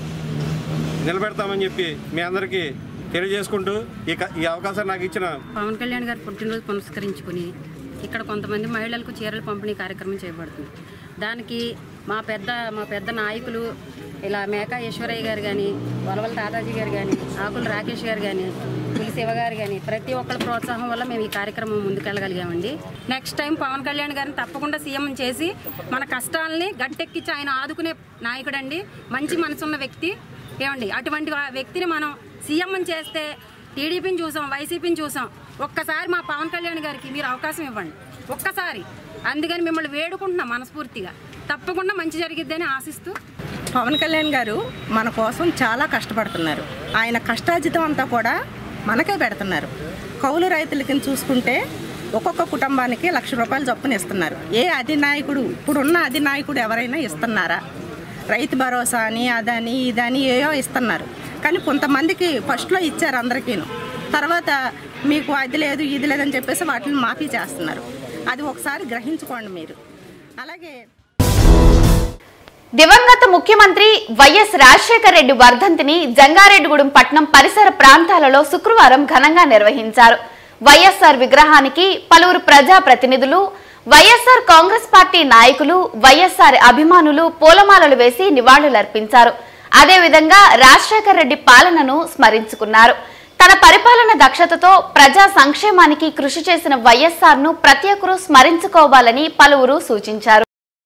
నిలబెడతామని చెప్పి మీ అందరికీ తెలియజేసుకుంటూ ఈ క- ఈ అవకాశాన్ని నాకు ఇచ్చిన పవన్ కళ్యాణ్ గారి పుట్టినరోజు పురస్కరించుకుని ఇక్కడ కొంతమంది మహిళలకు చీరలు పంపిణీ కార్యక్రమం చేపడుతుంది దానికి మా పెద్ద మా పెద్ద నాయకులు ఇలా మేకా ఈశ్వరయ్య గారు కానీ వలవల తాతాజీ గారు కానీ ఆకుల రాకేష్ గారు కానీ పులి శివ గారు కానీ ప్రతి ఒక్కరి ప్రోత్సాహం వల్ల మేము ఈ కార్యక్రమం ముందుకెళ్ళగలిగామండి నెక్స్ట్ టైం పవన్ కళ్యాణ్ గారిని తప్పకుండా సీఎం చేసి మన కష్టాలని గట్టెక్కించి ఆయన ఆదుకునే నాయకుడండి మంచి మనసున్న వ్యక్తి ఏమండి అటువంటి వా- వ్యక్తిని మనం సీఎం చేస్తే టీడీపీని చూసాం వైసీపీని చూసాం ఒక్కసారి మా పవన్ కళ్యాణ్ గారికి మీరు అవకాశం ఇవ్వండి ఒక్కసారి అందుకని మిమ్మల్ని వేడుకుంటున్నాం మనస్ఫూర్తిగా తప్పకుండా మంచి జరిగిద్దని ఆశిస్తూ పవన్ కళ్యాణ్ గారు మన కోసం చాలా కష్టపడుతున్నారు ఆయన కష్టాజితం అంతా కూడా మనకే పెడుతున్నారు కౌలు రైతులకి చూసుకుంటే ఒక్కొక్క కుటుంబానికి లక్ష రూపాయలు చొప్పున ఇస్తున్నారు ఏ అధినాయకుడు ఇప్పుడున్న అధినాయకుడు ఎవరైనా ఇస్తున్నారా రైతు భరోసా అని అదని ఇదని ఏయో ఇస్తున్నారు కానీ కొంతమందికి ఫస్ట్లో ఇచ్చారు అందరికీను తర్వాత మీకు అది లేదు ఇది లేదని చెప్పేసి వాటిని మాఫీ చేస్తున్నారు అది ఒకసారి గ్రహించుకోండి మీరు అలాగే దివంగత ముఖ్యమంత్రి వైఎస్ రాజశేఖర రెడ్డి వర్ధంతిని జంగారెడ్డిగూడెం పట్నం పరిసర ప్రాంతాలలో శుక్రవారం ఘనంగా నిర్వహించారు వైఎస్ఆర్ విగ్రహానికి పలువురు ప్రజా ప్రతినిధులు వైఎస్ఆర్ కాంగ్రెస్ పార్టీ నాయకులు వైఎస్ఆర్ అభిమానులు పూలమాలలు వేసి నివాళులర్పించారు అదేవిధంగా రాజశేఖర్ రెడ్డి పాలనను స్మరించుకున్నారు తన పరిపాలన దక్షతతో ప్రజా సంక్షేమానికి కృషి చేసిన వైఎస్ఆర్ ను ప్రతి ఒక్కరూ స్మరించుకోవాలని పలువురు సూచించారు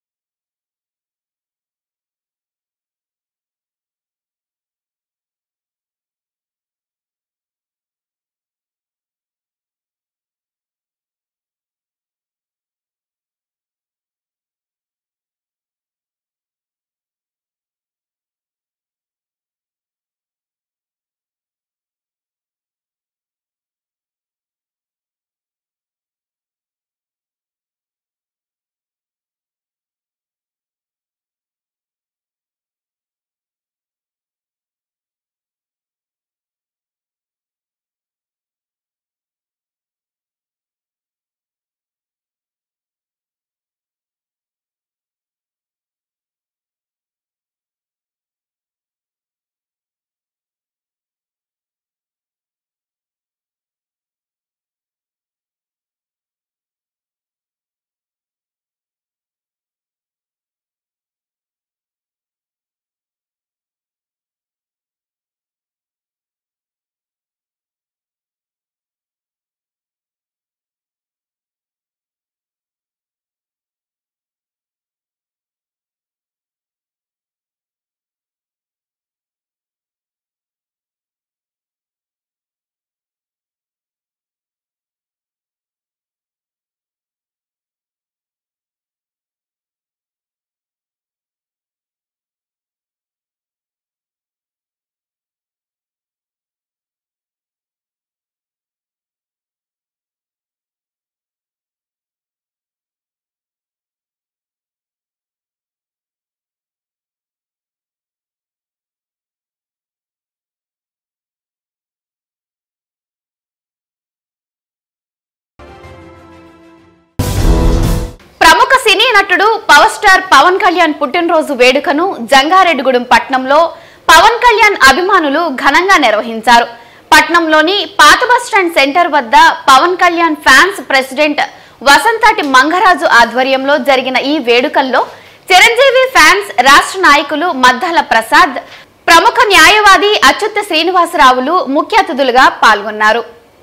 ప్రముఖ సినీ నటుడు పవర్ స్టార్ పవన్ కళ్యాణ్ పుట్టినరోజు వేడుకను జంగారెడ్డిగూడెం పట్నంలో పవన్ కళ్యాణ్ అభిమానులు ఘనంగా నిర్వహించారు పట్నంలోని పాత బస్టాండ్ సెంటర్ వద్ద పవన్ కళ్యాణ్ ఫ్యాన్స్ ప్రెసిడెంట్ వసంతాటి మంగరాజు ఆధ్వర్యంలో జరిగిన ఈ వేడుకల్లో చిరంజీవి ఫ్యాన్స్ రాష్ట్ర నాయకులు మద్దాల ప్రసాద్ ప్రముఖ న్యాయవాది అచ్యుత శ్రీనివాసరావులు ముఖ్య అతిథులుగా పాల్గొన్నారు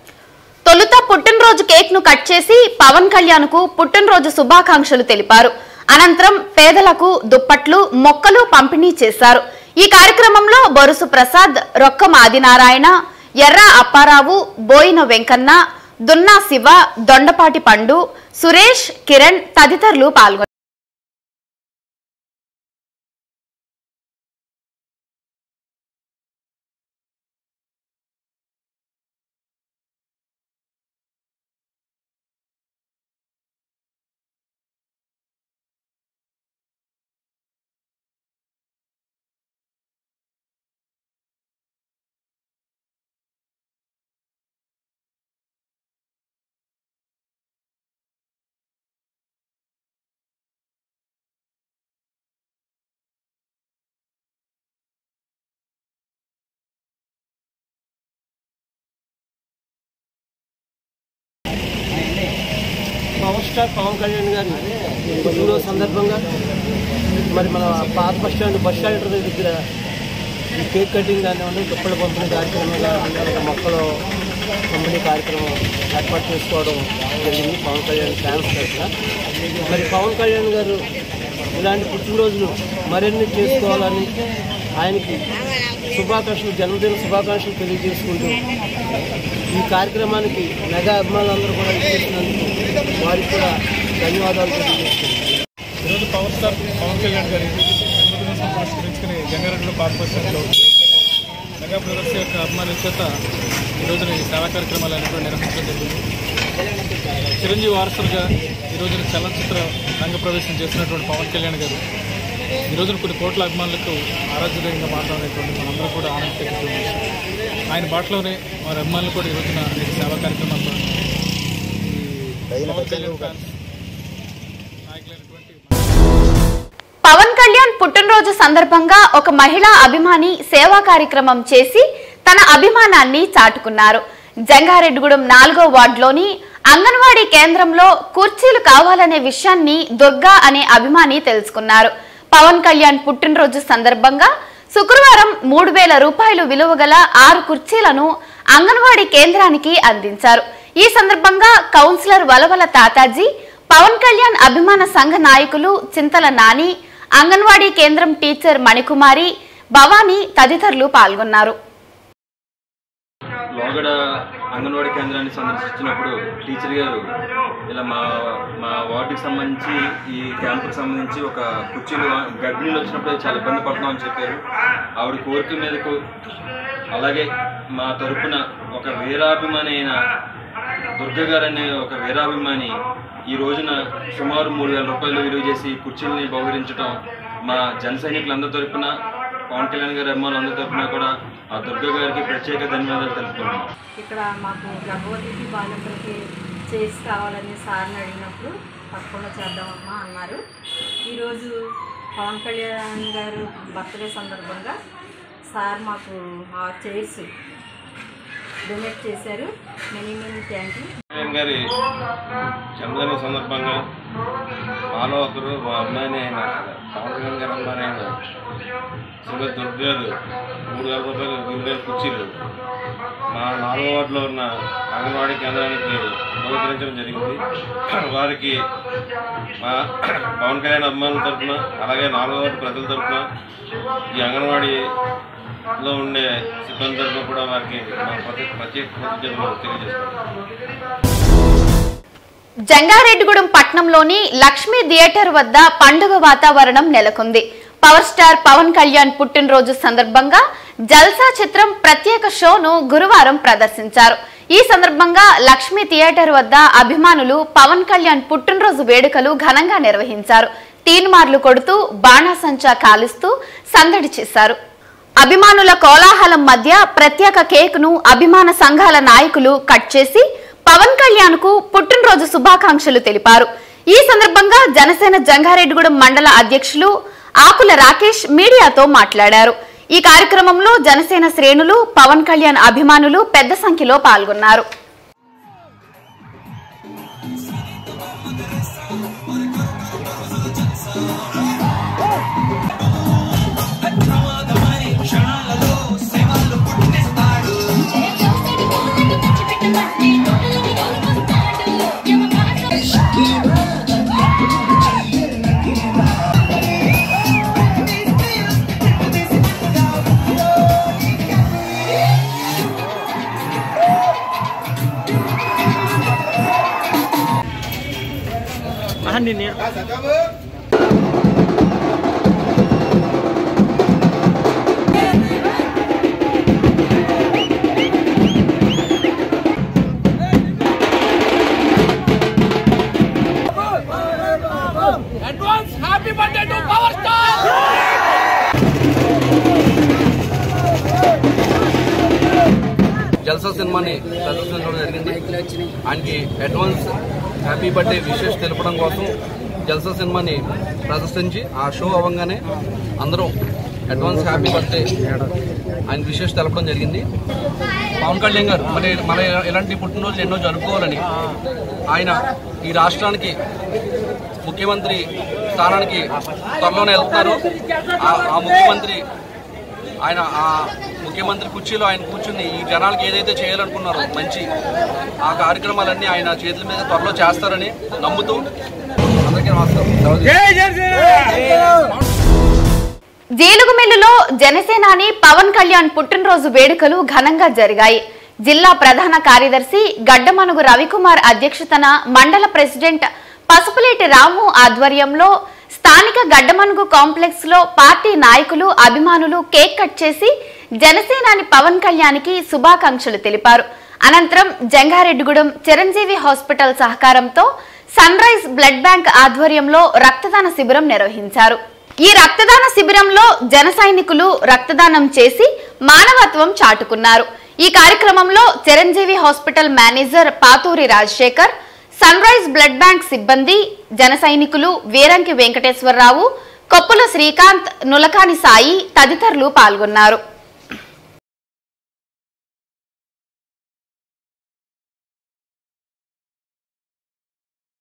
తొలుత పుట్టినరోజు కేక్ ను కట్ చేసి పవన్ కళ్యాణ్ కు పుట్టినరోజు శుభాకాంక్షలు తెలిపారు అనంతరం పేదలకు దుప్పట్లు మొక్కలు పంపిణీ చేశారు ఈ కార్యక్రమంలో బొరుసు ప్రసాద్ రొక్కం ఆదినారాయణ ఎర్ర అప్పారావు బోయిన వెంకన్న దున్నా శివ దొండపాటి పండు సురేష్ కిరణ్ తదితరులు పాల్గొన్నారు పవర్ స్టార్ పవన్ కళ్యాణ్ గారి పుట్టినరోజు సందర్భంగా మరి మన పాత బస్ స్టాండ్ బస్ స్టాండ్ దగ్గర ఈ కేక్ కటింగ్ కానివ్వండి దుప్పల పంపిణీ కార్యక్రమం కానివ్వండి మొక్కలు పంపిణీ కార్యక్రమం ఏర్పాటు చేసుకోవడం జరిగింది పవన్ కళ్యాణ్ ఫ్యాన్స్ తరఫున మరి పవన్ కళ్యాణ్ గారు ఇలాంటి పుట్టినరోజులు మరిన్ని చేసుకోవాలని ఆయనకి శుభాకాంక్షలు జన్మదిన శుభాకాంక్షలు తెలియజేసుకుంటూ ఈ కార్యక్రమానికి మెగా అభిమానులందరూ కూడా ఇచ్చేసినందుకు వారికి కూడా ధన్యవాదాలు తెలియజేస్తున్నాను ఈరోజు పవర్ స్టార్ పవన్ కళ్యాణ్ గారి జన్మదినోత్సవం పురస్కరించుకుని జంగారెడ్డిలో పాత బస్టాండ్లో మెగా బ్రదర్స్ యొక్క అభిమానుల చేత ఈ రోజున ఈ సేవా కార్యక్రమాలన్నీ కూడా నిర్వహించడం జరిగింది చిరంజీవి వారసులుగా ఈ రోజున చలనచిత్ర రంగ ప్రవేశం చేసినటువంటి పవన్ కళ్యాణ్ గారు ఈ రోజున కొన్ని కోట్ల అభిమానులకు ఆరాధ్యదయంగా మాట్లాడేటువంటి మనందరూ కూడా ఆనంద తెచ్చుకున్న విషయం ఆయన బాటలోనే వారి అభిమానులు కూడా ఈ రోజున అనేక సేవా కార్యక్రమాల్లో ఈ పవన్ కళ్యాణ్ ఫ్యాన్స్ పవన్ కళ్యాణ్ పుట్టినరోజు సందర్భంగా ఒక మహిళా అభిమాని సేవా కార్యక్రమం చేసి తన అభిమానాన్ని చాటుకున్నారు జంగారెడ్డిగూడెం నాలుగో వార్డులోని అంగన్వాడీ కేంద్రంలో కుర్చీలు కావాలనే విషయాన్ని దుర్గా అనే అభిమాని తెలుసుకున్నారు పవన్ కళ్యాణ్ పుట్టినరోజు సందర్భంగా శుక్రవారం మూడు వేల రూపాయలు విలువ గల ఆరు కుర్చీలను అంగన్వాడీ కేంద్రానికి అందించారు ఈ సందర్భంగా కౌన్సిలర్ వలవల తాతాజీ పవన్ కళ్యాణ్ అభిమాన సంఘ నాయకులు చింతల నాని అంగన్వాడీ కేంద్రం టీచర్ మణికుమారి భవానీ తదితరులు పాల్గొన్నారు లోగడ అంగన్వాడీ కేంద్రాన్ని సందర్శించినప్పుడు టీచర్ గారు ఇలా మా మా వార్డుకి సంబంధించి ఈ క్యాంపుకి సంబంధించి ఒక కుర్చీలు గర్భిణీలు వచ్చినప్పుడు చాలా ఇబ్బంది పడుతున్నామని చెప్పారు ఆవిడ కోరిక మీదకు అలాగే మా తరపున ఒక వీరాభిమాని అయిన దుర్గ గారు అనే ఒక వీరాభిమాని ఈ రోజున సుమారు మూడు వేల రూపాయలు విలువ చేసి కుర్చీలని బహుకరించడం మా జన సైనికులందరి తరపున పవన్ కళ్యాణ్ గారి అభిమానులందరి తరపున కూడా ఆ దుర్గ గారికి ప్రత్యేక ధన్యవాదాలు తెలుపుతున్నాం ఇక్కడ మాకు గర్భవతికి బాలింతలకి చేసి కావాలని సార్ని అడిగినప్పుడు తప్పకుండా చేద్దామమ్మా అన్నారు ఈరోజు పవన్ కళ్యాణ్ గారు బర్త్డే సందర్భంగా సార్ మాకు ఆ చైర్స్ డొనేట్ చేశారు many many thank you Kalyan గారి జన్మదిన సందర్భంగా మాలో ఒకరు మా అమ్మాయిని అయిన పవన్ కళ్యాణ్ గారి అమ్మాయి అయిన శ్రీమతి దుర్గ గారు మూడు వేల రూపాయలు విలువైన కుర్చీలు మా నాలుగో వార్డులో ఉన్న అంగన్వాడీ కేంద్రానికి బహుకరించడం జరిగింది వారికి మా పవన్ కళ్యాణ్ అభిమానుల తరఫున అలాగే నాలుగో వార్డు ప్రజల తరఫున ఈ అంగన్వాడీలో ఉండే సిబ్బంది తరఫున కూడా వారికి మా ప్రత్యేక ప్రత్యేక కృతజ్ఞతలు తెలియజేస్తున్నాం జంగారెడ్డిగూడెం పట్నంలోని లక్ష్మీ థియేటర్ వద్ద పండుగ వాతావరణం నెలకొంది పవర్ స్టార్ పవన్ కళ్యాణ్ పుట్టినరోజు సందర్భంగా జల్సా చిత్రం ప్రత్యేక షోను గురువారం ప్రదర్శించారు ఈ సందర్భంగా లక్ష్మీ థియేటర్ వద్ద అభిమానులు పవన్ కళ్యాణ్ పుట్టినరోజు వేడుకలు ఘనంగా నిర్వహించారు తీన్మార్లు కొడుతూ బాణాసంచా కాలుస్తూ సందడి చేశారు అభిమానుల కోలాహలం మధ్య ప్రత్యేక కేక్ ను అభిమాన సంఘాల నాయకులు కట్ చేసి పవన్ కళ్యాణ్ కు పుట్టినరోజు శుభాకాంక్షలు తెలిపారు ఈ సందర్భంగా జనసేన జంగారెడ్డిగూడెం మండల అధ్యక్షులు ఆకుల రాకేష్ మీడియాతో మాట్లాడారు ఈ కార్యక్రమంలో జనసేన శ్రేణులు పవన్ కళ్యాణ్ అభిమానులు పెద్ద సంఖ్యలో పాల్గొన్నారు advance happy birthday to power star Jalsa సినిమాని ప్రదర్శించడం జరిగింది ఆయనకి అడ్వాన్స్ హ్యాపీ బర్త్డే విషెస్ తెలపడం కోసం జల్సా సినిమాని ప్రదర్శించి ఆ షో అవ్వగానే అందరం అడ్వాన్స్ హ్యాపీ బర్త్డే ఆయన విషెస్ తెలపడం జరిగింది పవన్ కళ్యాణ్ గారు మరి మన ఇలాంటి పుట్టినరోజులు ఎన్నో జరుపుకోవాలని ఆయన ఈ రాష్ట్రానికి ముఖ్యమంత్రి స్థానానికి త్వరలోనే వెళ్తున్నారు ఆ- ఆ ముఖ్యమంత్రి ఆయన ఆ ముఖ్యమంత్రి కుర్చీలో ఆయన కూర్చుని ఈ జనాలకి ఏదైతే చేయాలనుకున్నారో మంచి ఆ కార్యక్రమాలన్నీ ఆయన చేతుల మీద త్వరలో చేస్తారని నమ్ముతూ అందరికీ నమస్కారం జీలుగుమిల్లులో జనసేనాని పవన్ కళ్యాణ్ పుట్టినరోజు వేడుకలు ఘనంగా జరిగాయి జిల్లా ప్రధాన కార్యదర్శి గడ్డమనుగు రవికుమార్ అధ్యక్షతన మండల ప్రెసిడెంట్ పసుపులేటి రాము ఆధ్వర్యంలో స్థానిక గడ్డమనుగు కాంప్లెక్స్ లో పార్టీ నాయకులు అభిమానులు కేక్ కట్ చేసి జనసేనాని పవన్ కళ్యాణ్కి శుభాకాంక్షలు తెలిపారు అనంతరం జంగారెడ్డిగూడెం చిరంజీవి హాస్పిటల్ సహకారంతో సన్ రైజ్ బ్లడ్ బ్యాంక్ ఆధ్వర్యంలో రక్తదాన శిబిరం నిర్వహించారు ఈ రక్తదాన శిబిరంలో జన సైనికులు రక్తదానం చేసి మానవత్వం చాటుకున్నారు ఈ కార్యక్రమంలో Chiranjeevi hospital manager Paturi Rajasekhar sunrise blood bank సిబ్బంది జన సైనికులు వీరంకి వెంకటేశ్వరరావు కొప్పుల శ్రీకాంత్ నులకాని సాయి తదితరులు పాల్గొన్నారు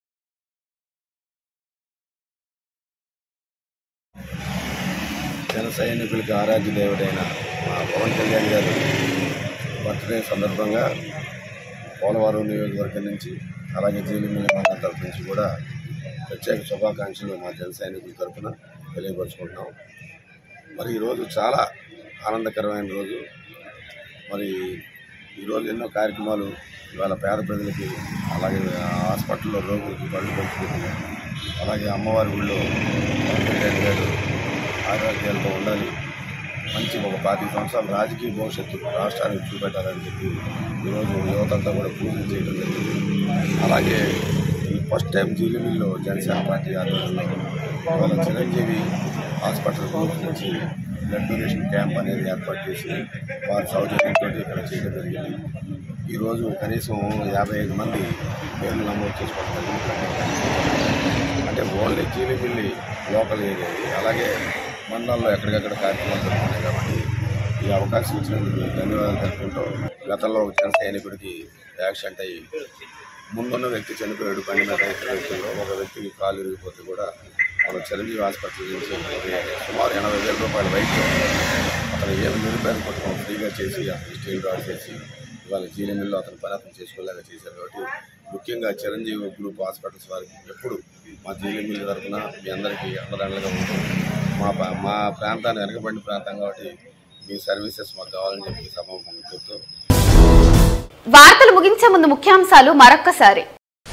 జన సైనికులకి ఆరాధ్య దేవుడైన మా పవన్ కళ్యాణ్ గారు బర్త్డే సందర్భంగా పోలవరం నియోజకవర్గం నుంచి అలాగే జీలిమిల్లి మండలం తరఫు నుంచి కూడా ప్రత్యేక శుభాకాంక్షలు మా జన సైనికుల తరఫున తెలియపరుచుకుంటున్నాం మరి ఈరోజు చాలా ఆనందకరమైన రోజు మరి ఈరోజు ఎన్నో కార్యక్రమాలు ఇవాళ పేద ప్రజలకి అలాగే హాస్పిటల్లో రోగులకి బళ్ళు పంచుకుంటున్నాం అలాగే అమ్మవారి ఊళ్ళో పవన్ కళ్యాణ్ గారు ఆరోగ్యాలతో ఉండాలి మంచి ఒక పాతి సంవత్సరాల రాజకీయ భవిష్యత్తు రాష్ట్రానికి చూపెట్టాలని చెప్పి ఈరోజు యువతంతా కూడా పూజలు చేయడం జరిగింది అలాగే ఈ ఫస్ట్ టైం జీలిమిల్లో జనసేన పార్టీ ఆధ్వర్యంలో వాళ్ళ చిరంజీవి హాస్పిటల్ గ్రూప్ నుంచి బ్లడ్ డొనేషన్ క్యాంప్ అనేది ఏర్పాటు చేసి వారి సౌజన్యంతో ఇక్కడ చేయడం జరిగింది ఈరోజు కనీసం యాభై ఐదు మంది పేర్లు నమోదు చేసుకోవడం జరిగింది అంటే ఓన్లీ జీలిమిల్లి లోకల్ ఏరియా ఇది. అలాగే మండలంలో ఎక్కడికక్కడ కార్యక్రమాలు జరుగుతున్నాయి కాబట్టి ఈ అవకాశం ఇచ్చినందుకు ధన్యవాదాలు తెలుపుకుంటూ గతంలో ఒక జన సైనికుడికి యాక్సిడెంట్ అయ్యి ముందున్న వ్యక్తి చనిపోయాడు బండి మీద ఇతర వ్యక్తుల్లో ఒక వ్యక్తికి కాలు ఇరిగిపోతే కూడా మన చిరంజీవి ఆసుపత్రి నుంచి సుమారు ఎనభై వేల రూపాయల వైద్యం అతను ఏమి నిరుపేద కుటుంబం ఫ్రీగా చేసి అతను స్టీల్ రాడ్ చేసి ఇవాళ జీలమిల్లో అతను పని అతను చేసుకోలేక చేశారు కాబట్టి ముఖ్యంగా చిరంజీవి గ్రూప్ హాస్పిటల్స్ వారికి ఎప్పుడు మా జీలమిల్లి తరఫున మీ అందరికీ అండదండలుగా ఉంటుంది మా ప- మా ప్రాంతాన్ని వెనకబడిన ప్రాంతం కాబట్టి మీ సర్వీసెస్ మాకు కావాలని చెప్పి సభాముఖంగా చెప్తూ వార్తలు ముగించే ముందు ముఖ్యాంశాలు మరొక్కసారి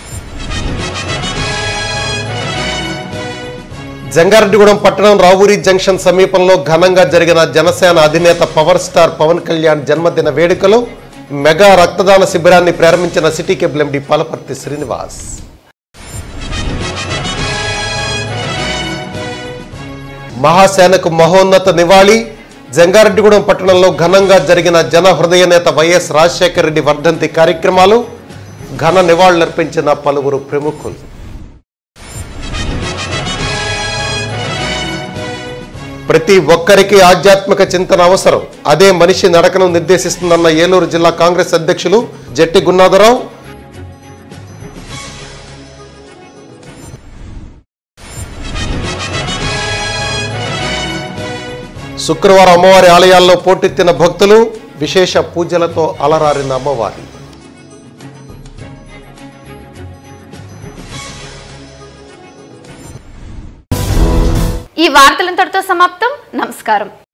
జంగారెడ్డిగూడెం పట్టణం రావూరి జంక్షన్ సమీపంలో ఘనంగా జరిగిన జనసేన అధినేత పవర్ స్టార్ పవన్ కళ్యాణ్ జన్మదిన వేడుకలో మెగా రక్తదాన శిబిరాన్ని ప్రారంభించిన city cable MD Palaparthi Srinivas మహాసేనకు మహోన్నత నివాళి జంగారెడ్డిగూడెం పట్టణంలో ఘనంగా జరిగిన జన హృదయ నేత వైఎస్ రాజశేఖర రెడ్డి వర్ధంతి కార్యక్రమాలు ఘన నివాళులర్పించిన పలువురు ప్రముఖులు ప్రతి ఒక్కరికి ఆధ్యాత్మిక చింతన అవసరం అదే మనిషి నడకను నిర్దేశిస్తుందన్న ఏలూరు జిల్లా కాంగ్రెస్ అధ్యక్షులు జట్టి గున్నాథరావు శుక్రవారం అమ్మవారి ఆలయాల్లో పోటెత్తిన భక్తులు విశేష పూజలతో అలరారిన అమ్మవారి ఈ వార్తలంతటితో సమాప్తం నమస్కారం